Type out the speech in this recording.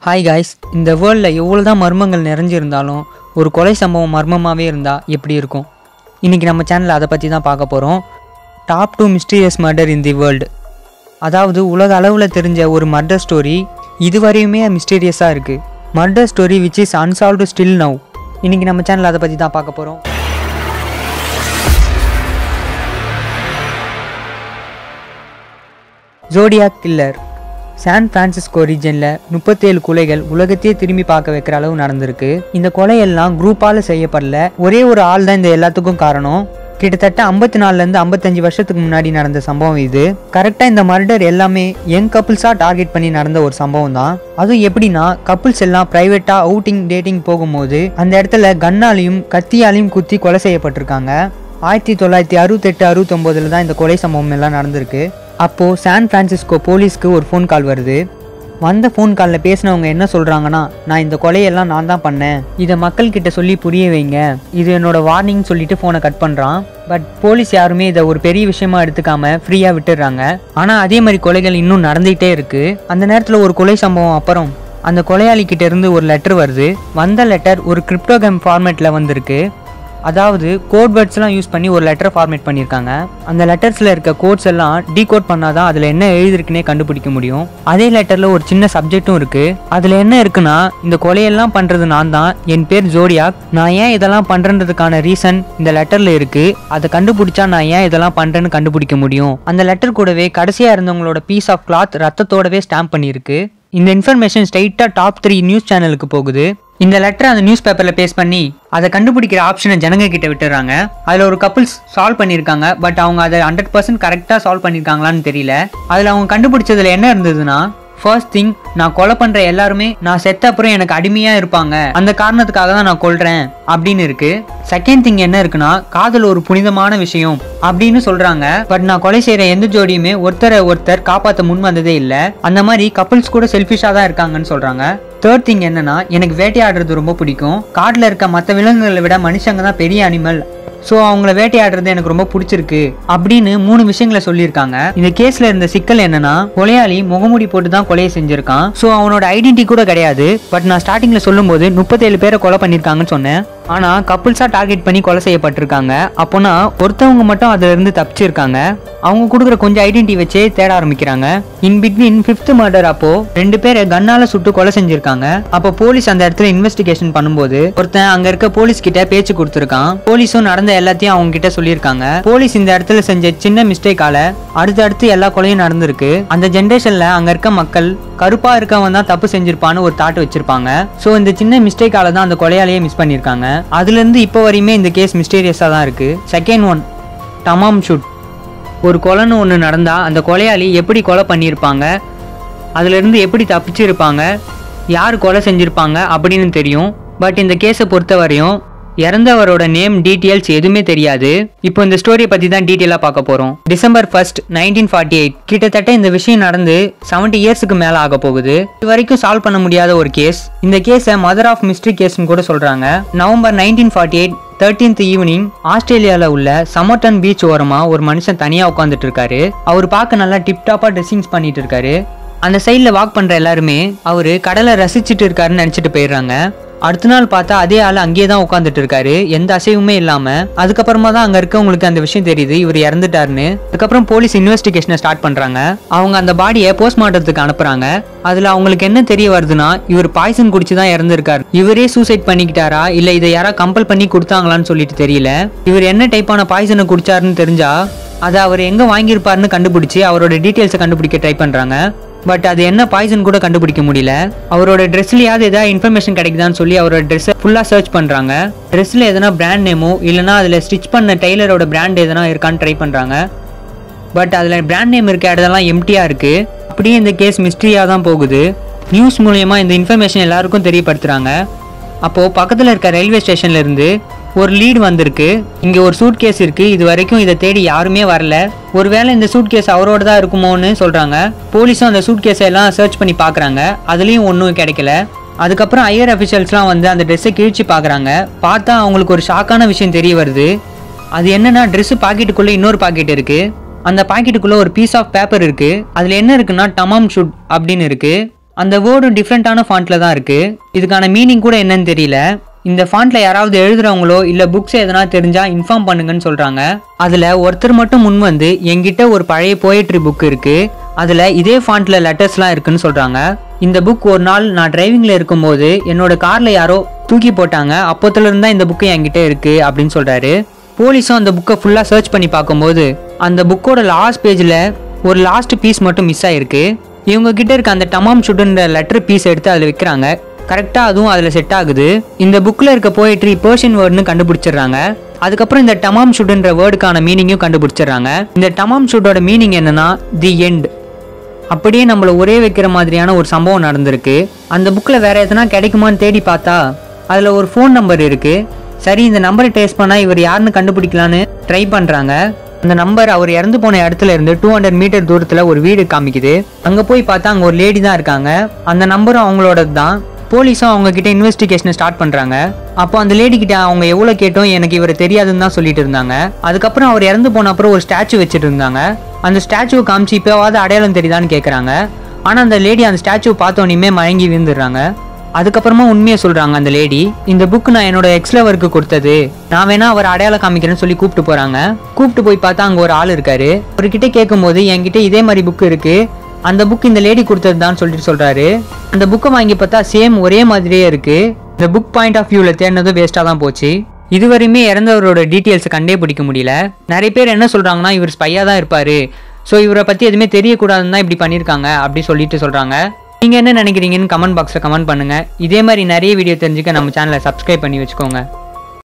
hi guys இந்த வேர்ல்டில் எவ்வளோ தான் மர்மங்கள் நிறைஞ்சிருந்தாலும் ஒரு கொலை சம்பவம் மர்மமாகவே இருந்தால் எப்படி இருக்கும் இன்றைக்கி நம்ம சேனலில் அதை பற்றி தான் பார்க்க போகிறோம் top two mysterious murder in the world அதாவது உலக அளவில் தெரிஞ்ச ஒரு மர்டர் ஸ்டோரி இதுவரையுமே மிஸ்டீரியஸாக இருக்குது murder story which is unsolved still now இன்றைக்கி நம்ம சேனலில் அதை பற்றி தான் பார்க்க போகிறோம் ஜோடியாக் கில்லர் சான் பிரான்சிஸ்கோ ரீஜனில் முப்பத்தேழு கொலைகள் உலகத்தையே திரும்பி பார்க்க வைக்கிற அளவு நடந்திருக்கு இந்த கொலையெல்லாம் குரூப்பால் செய்யப்படல ஒரே ஒரு ஆள் தான் இந்த எல்லாத்துக்கும் காரணம் கிட்டத்தட்ட ஐம்பத்தி நாலுலேருந்து ஐம்பத்தஞ்சு வருஷத்துக்கு முன்னாடி நடந்த சம்பவம் இது கரெக்டாக இந்த மர்டர் எல்லாமே யங் கப்புள்ஸாக டார்கெட் பண்ணி நடந்த ஒரு சம்பவம் தான் அதுவும் எப்படின்னா கப்புள்ஸ் எல்லாம் ப்ரைவேட்டாக அவுட்டிங் டேட்டிங் போகும்போது அந்த இடத்துல கன்னாலையும் கத்தியாலையும் குத்தி கொலை செய்யப்பட்டிருக்காங்க ஆயிரத்தி தொள்ளாயிரத்தி அறுபத்தெட்டு அறுபத்தொம்போதில் தான் இந்த கொலை சம்பவம் எல்லாம் நடந்திருக்கு அப்போது சான் பிரான்சிஸ்கோ போலீஸ்க்கு ஒரு ஃபோன் கால் வருது வந்த ஃபோன் காலில் பேசினவங்க என்ன சொல்கிறாங்கன்னா நான் இந்த கொலையெல்லாம் நான் தான் பண்ணேன் இதை மக்கள்கிட்ட சொல்லி புரிய வைங்க இது என்னோட வார்னிங் சொல்லிட்டு ஃபோனை கட் பண்ணுறான் பட் போலீஸ் யாருமே இதை ஒரு பெரிய விஷயமா எடுத்துக்காம ஃப்ரீயாக விட்டுடுறாங்க ஆனால் அதே மாதிரி கொலைகள் இன்னும் நடந்துகிட்டே இருக்கு அந்த நேரத்தில் ஒரு கொலை சம்பவம் அப்புறம் அந்த கொலையாளி கிட்ட இருந்து ஒரு லெட்டர் வருது வந்த லெட்டர் ஒரு கிரிப்டோகம் ஃபார்மேட்டில் வந்திருக்கு அதாவது கோட் வேர்ட்ஸ்லாம் யூஸ் பண்ணி ஒரு லெட்டர் ஃபார்மேட் பண்ணியிருக்காங்க அந்த லெட்டர்ஸில் இருக்க கோட்ஸ் எல்லாம் டீகோட் பண்ணாதான் அதில் என்ன எழுதிருக்குன்னே கண்டுபிடிக்க முடியும் அதே லெட்டரில் ஒரு சின்ன சப்ஜெக்ட்டும் இருக்குது அதில் என்ன இருக்குன்னா இந்த கொலையெல்லாம் பண்ணுறது நான் தான் என் பேர் ஜோடியாக் நான் ஏன் இதெல்லாம் பண்ணுறதுக்கான ரீசன் இந்த லெட்டரில் இருக்குது அதை கண்டுபிடிச்சா நான் ஏன் இதெல்லாம் பண்ணுறேன்னு கண்டுபிடிக்க முடியும் அந்த லெட்டர் கூடவே கடைசியாக இருந்தவங்களோட பீஸ் ஆஃப் கிளாத் ரத்தத்தோடவே ஸ்டாம்ப் பண்ணியிருக்கு இந்த இன்ஃபர்மேஷன் ஸ்ட்ரைட்டாக டாப் த்ரீ நியூஸ் சேனலுக்கு போகுது இந்த லெட்டரை அந்த நியூஸ் பேப்பரில் பேஸ் பண்ணி அதை கண்டுபிடிக்கிற ஆப்ஷனை ஜனங்க கிட்ட விட்டுறாங்க அதில் ஒரு கப்புள்ஸ் சால்வ் பண்ணியிருக்காங்க பட் அவங்க அதை ஹண்ட்ரட் பர்சன்ட் கரெக்டாக சால்வ் பண்ணியிருக்காங்களான்னு தெரியல அதில் அவங்க கண்டுபிடிச்சதுல என்ன இருந்ததுன்னா ஃபர்ஸ்ட் திங் நான் கொலை பண்ற எல்லாருமே நான் செத்த அப்புறம் எனக்கு அடிமையா இருப்பாங்க அந்த காரணத்துக்காக தான் நான் கொல்றேன் அப்படின்னு இருக்கு செகண்ட் திங் என்ன இருக்குன்னா காதல் ஒரு புனிதமான விஷயம் அப்படின்னு சொல்றாங்க பட் நான் கொலை செய்யற எந்த ஜோடியுமே ஒருத்தரை ஒருத்தர் காப்பாத்த முன் வந்ததே இல்ல அந்த மாதிரி கப்புள்ஸ் கூட செல்ஃபிஷா தான் இருக்காங்கன்னு சொல்றாங்க தேர்ட் திங் என்னன்னா எனக்கு வேட்டையாடுறது ரொம்ப பிடிக்கும் காட்டில் இருக்க மற்ற விலங்குகளை விட மனுஷங்க தான் பெரிய அனிமல் ஸோ அவங்கள வேட்டையாடுறது எனக்கு ரொம்ப பிடிச்சிருக்கு அப்படின்னு மூணு விஷயங்களை சொல்லியிருக்காங்க இந்த கேஸ்ல இருந்த சிக்கல் என்னன்னா கொலையாளி முகமூடி போட்டு தான் கொலையை செஞ்சிருக்கான் ஸோ அவனோட ஐடென்டி கூட கிடையாது பட் நான் ஸ்டார்டிங்ல சொல்லும்போது முப்பத்தேழு பேரை கொலை பண்ணியிருக்காங்கன்னு சொன்னேன் ஆனா கப்புள்ஸா டார்கெட் பண்ணி கொலை செய்யப்பட்டிருக்காங்க அப்போனா ஒருத்தவங்க மட்டும் அதுல இருந்து தப்பிச்சிருக்காங்க அவங்க கொடுக்குற கொஞ்சம் ஐடென்டி வச்சே தேட ஆரம்பிக்கிறாங்க இன் பிட்வீன் ஃபிஃப்த் மர்டர் அப்போ ரெண்டு பேரை கண்ணால சுட்டு கொலை செஞ்சிருக்காங்க அப்போ போலீஸ் அந்த இடத்துல இன்வெஸ்டிகேஷன் பண்ணும்போது ஒருத்தன் அங்க இருக்க போலீஸ் கிட்ட பேச்சு கொடுத்துருக்கான் போலீஸும் நடந்த எல்லாத்தையும் அவங்க கிட்ட சொல்லியிருக்காங்க போலீஸ் இந்த இடத்துல செஞ்ச சின்ன மிஸ்டேக்கால அடுத்தடுத்து எல்லா கொலையும் நடந்திருக்கு அந்த ஜென்ரேஷன்ல அங்க இருக்க மக்கள் கருப்பா இருக்கவன் தான் தப்பு செஞ்சிருப்பான்னு ஒரு தாட் வச்சிருப்பாங்க ஸோ இந்த சின்ன மிஸ்டேக்கால தான் அந்த கொலையாலேயே மிஸ் பண்ணியிருக்காங்க அதுல இருந்து இப்போ வரையுமே இந்த கேஸ் மிஸ்டீரியஸா தான் இருக்கு செகண்ட் ஒன் டமாம் ஷூட் ஒரு கொலைன்னு ஒன்று நடந்தால் அந்த கொலையாளி எப்படி கொலை பண்ணியிருப்பாங்க அதுலேருந்து எப்படி தப்பிச்சிருப்பாங்க யார் கொலை செஞ்சுருப்பாங்க அப்படின்னு தெரியும் பட் இந்த கேஸை பொறுத்த வரையும் இறந்தவரோட நேம் டீட்டெயில்ஸ் எதுவுமே தெரியாது இப்போ இந்த ஸ்டோரியை பற்றி தான் டீட்டெயிலாக பார்க்க போகிறோம் December first nineteen forty eight கிட்டத்தட்ட இந்த விஷயம் நடந்து செவன்ட்டி இயர்ஸுக்கு மேலே ஆக போகுது இது வரைக்கும் சால்வ் பண்ண முடியாத ஒரு கேஸ் இந்த கேஸை மதர் ஆஃப் மிஸ்ட்ரி கேஸ்னு கூட சொல்கிறாங்க November nineteen forty eight thirteenth evening ஆஸ்திரேலியாவில் உள்ள சமர்டன் பீச் ஓரமாக ஒரு மனுஷன் தனியாக உட்காந்துட்டு இருக்காரு அவர் பார்க்க நல்லா டிப்டாப்பாக ட்ரெஸ்ஸிங்ஸ் பண்ணிட்டு இருக்காரு அந்த சைடில் வாக் பண்ணுற எல்லாருமே அவர் கடலை ரசிச்சுட்டு இருக்காருன்னு நினச்சிட்டு போயிடுறாங்க அடுத்த நாள் பார்த்தா அதே ஆள் அங்கேயே தான் உட்காந்துட்டு இருக்காரு எந்த அசைவுமே இல்லாமல் அதுக்கப்புறமா தான் அங்கே இருக்கவங்களுக்கு அந்த விஷயம் தெரியுது இவர் இறந்துட்டாருன்னு அதுக்கப்புறம் போலீஸ் இன்வெஸ்டிகேஷனை ஸ்டார்ட் பண்ணுறாங்க அவங்க அந்த பாடியை போஸ்ட்மார்ட்டத்துக்கு அனுப்புகிறாங்க அதில் அவங்களுக்கு என்ன தெரிய வருதுன்னா இவர் பாய்சன் குடிச்சு தான் இறந்துருக்காரு இவரே சூசைட் பண்ணிக்கிட்டாரா இல்லை இதை யாரா கம்பல் பண்ணி கொடுத்தாங்களான்னு சொல்லிட்டு தெரியல இவர் என்ன டைப்பான பாய்சனை குடிச்சாருன்னு தெரிஞ்சா அதை அவர் எங்கே வாங்கியிருப்பாருன்னு கண்டுபிடிச்சி அவரோட டீட்டெயில்ஸை கண்டுபிடிக்க ட்ரை பண்ணுறாங்க பட் அது என்ன பாய்சன் கூட கண்டுபிடிக்க முடியல அவரோட ட்ரெஸ்லையாவது ஏதாவது இன்ஃபர்மேஷன் கிடைக்குதான்னு சொல்லி அவரோட ட்ரெஸ்ஸை ஃபுல்லாக சர்ச் பண்ணுறாங்க ட்ரெஸ்ஸில் எதனா பிராண்ட் நேமோ இல்லைனா அதில் ஸ்டிச் பண்ண டெய்லரோட பிராண்ட் எதனா இருக்கான்னு ட்ரை பண்ணுறாங்க பட் அதில் பிராண்ட் நேம் இருக்க இடத்தெல்லாம் எம்டியாக இருக்குது அப்படியே இந்த கேஸ் மிஸ்ட்ரியாக தான் போகுது நியூஸ் மூலயமா இந்த இன்ஃபர்மேஷன் எல்லாருக்கும் தெரியப்படுத்துகிறாங்க அப்போது பக்கத்தில் இருக்க ரயில்வே ஸ்டேஷன்ல இருந்து ஒரு லீடு வந்திருக்கு இங்கே ஒரு சூட் கேஸ் இருக்குது இது வரைக்கும் இதை தேடி யாருமே வரல ஒருவேளை இந்த சூட் கேஸ் அவரோட தான் இருக்குமோன்னு சொல்கிறாங்க போலீஸும் அந்த சூட் கேஸை எல்லாம் சர்ச் பண்ணி பார்க்குறாங்க அதுலேயும் ஒன்றும் கிடைக்கல அதுக்கப்புறம் ஐயர் அஃபிஷியல்ஸ்லாம் வந்து அந்த ட்ரெஸ்ஸை கிழிச்சு பார்க்குறாங்க பார்த்தா அவங்களுக்கு ஒரு ஷாக்கான விஷயம் தெரிய வருது அது என்னன்னா ட்ரெஸ்ஸு பாக்கெட்டுக்குள்ளே இன்னொரு பாக்கெட் இருக்குது அந்த பாக்கெட்டுக்குள்ளே ஒரு பீஸ் ஆஃப் பேப்பர் இருக்குது அதில் என்ன இருக்குன்னா டமாம் ஷூட் அப்படின்னு இருக்குது அந்த வேர்டும் டிஃப்ரெண்ட்டான ஃபாண்ட்டில் தான் இருக்குது இதுக்கான மீனிங் கூட என்னன்னு தெரியல இந்த ஃபாண்ட்டில் யாராவது எழுதுறவங்களோ இல்லை புக்ஸ் எதனா தெரிஞ்சால் இன்ஃபார்ம் பண்ணுங்கன்னு சொல்கிறாங்க அதில் ஒருத்தர் மட்டும் முன் வந்து என்கிட்ட ஒரு பழைய போயட்ரி புக் இருக்குது அதில் இதே ஃபாண்ட்டில் லெட்டர்ஸ்லாம் இருக்குன்னு சொல்கிறாங்க இந்த புக் ஒரு நாள் நான் டிரைவிங்கில் இருக்கும்போது என்னோட காரில் யாரோ தூக்கி போட்டாங்க அப்போத்துல இருந்தா இந்த புக்கு என்கிட்ட இருக்குது அப்படின்னு சொல்கிறாரு போலீஸும் அந்த புக்கை ஃபுல்லாக சர்ச் பண்ணி பார்க்கும்போது அந்த புக்கோட லாஸ்ட் பேஜில் ஒரு லாஸ்ட் பீஸ் மட்டும் மிஸ் ஆயிருக்கு இவங்க கிட்ட இருக்க அந்த டமாம் ஷுட்ன்ற லெட்டர் பீஸ் எடுத்து அதில் வைக்கிறாங்க கரெக்டாக அதுவும் அதில் செட் ஆகுது இந்த புக்கில் இருக்க போயிட்ரி பர்ஷியன் வேர்டுன்னு கண்டுபிடிச்சிடுறாங்க அதுக்கப்புறம் இந்த டமாம் ஷுட்ன்ற வேர்டுக்கான மீனிங்கும் கண்டுபிடிச்சிடுறாங்க இந்த டமாம் ஷுட்டோட மீனிங் என்னன்னா தி எண்ட் அப்படியே நம்மளை ஒரே வைக்கிற மாதிரியான ஒரு சம்பவம் நடந்திருக்கு அந்த புக்கில் வேற எதனா கிடைக்குமான்னு தேடி பார்த்தா அதில் ஒரு ஃபோன் நம்பர் இருக்கு சரி இந்த நம்பரை டேஸ்ட் பண்ணால் இவர் யாருன்னு கண்டுபிடிக்கலான்னு ட்ரை பண்ணுறாங்க அந்த நம்பர் அவர் இறந்து போன இடத்துல இருந்து டூ ஹண்ட்ரட் மீட்டர் தூரத்தில் ஒரு வீடு காமிக்குது அங்கே போய் பார்த்தா அங்கே ஒரு லேடி தான் இருக்காங்க அந்த நம்பரும் அவங்களோடது தான் போலீஸும் அவங்க கிட்ட இன்வெஸ்டிகேஷனை ஸ்டார்ட் பண்றாங்க அப்போ அந்த லேடி கிட்ட அவங்க எவ்வளோ கேட்டோம் எனக்கு இவர் தெரியாதுன்னு தான் சொல்லிட்டு இருந்தாங்க அதுக்கப்புறம் அவர் இறந்து போன அப்புறம் ஒரு ஸ்டாச்சு வச்சுட்டு இருந்தாங்க அந்த ஸ்டாச்சுவை காமிச்சு இப்போவாவது அடையாளம் தெரியுதான்னு கேட்குறாங்க ஆனால் அந்த லேடி அந்த ஸ்டாச்சுவை பார்த்தோன்னே மயங்கி விழுந்துடுறாங்க அதுக்கப்புறமா உண்மையை சொல்றாங்க அந்த லேடி இந்த புக் நான் என்னோட எக்ஸ் லவருக்கு கொடுத்தது நான் வேணா அவர் அடையாளம் காமிக்கிறேன்னு சொல்லி கூப்பிட்டு போறாங்க கூப்பிட்டு போய் பார்த்தா அங்க ஒரு ஆள் இருக்காரு அவர்கிட்ட கேட்கும்போது என்கிட்ட இதே மாதிரி புக் இருக்கு அந்த புக் இந்த லேடி கொடுத்தது தான் சொல்லிட்டு சொல்றாரு அந்த புக்கை வாங்கி பார்த்தா சேம் ஒரே மாதிரியே இருக்கு இந்த புக் பாயிண்ட் ஆஃப் வியூவில் தேடினதும் வேஸ்ட்டாக தான் போச்சு இதுவரையுமே இறந்தவரோட டீட்டெயில்ஸை கண்டே பிடிக்க முடியல நிறைய பேர் என்ன சொல்றாங்கன்னா இவர் ஸ்பையாக தான் இருப்பாரு ஸோ இவரை பற்றி எதுவுமே தெரியக்கூடாதுன்னு தான் இப்படி பண்ணியிருக்காங்க அப்படி சொல்லிட்டு சொல்கிறாங்க நீங்கள் என்ன நினைக்கிறீங்கன்னு கமெண்ட் பாக்ஸில் கமெண்ட் பண்ணுங்கள் இதே மாதிரி நிறைய வீடியோ தெரிஞ்சுக்க நம்ம சேனலை சப்ஸ்கிரைப் பண்ணி வச்சுக்கோங்க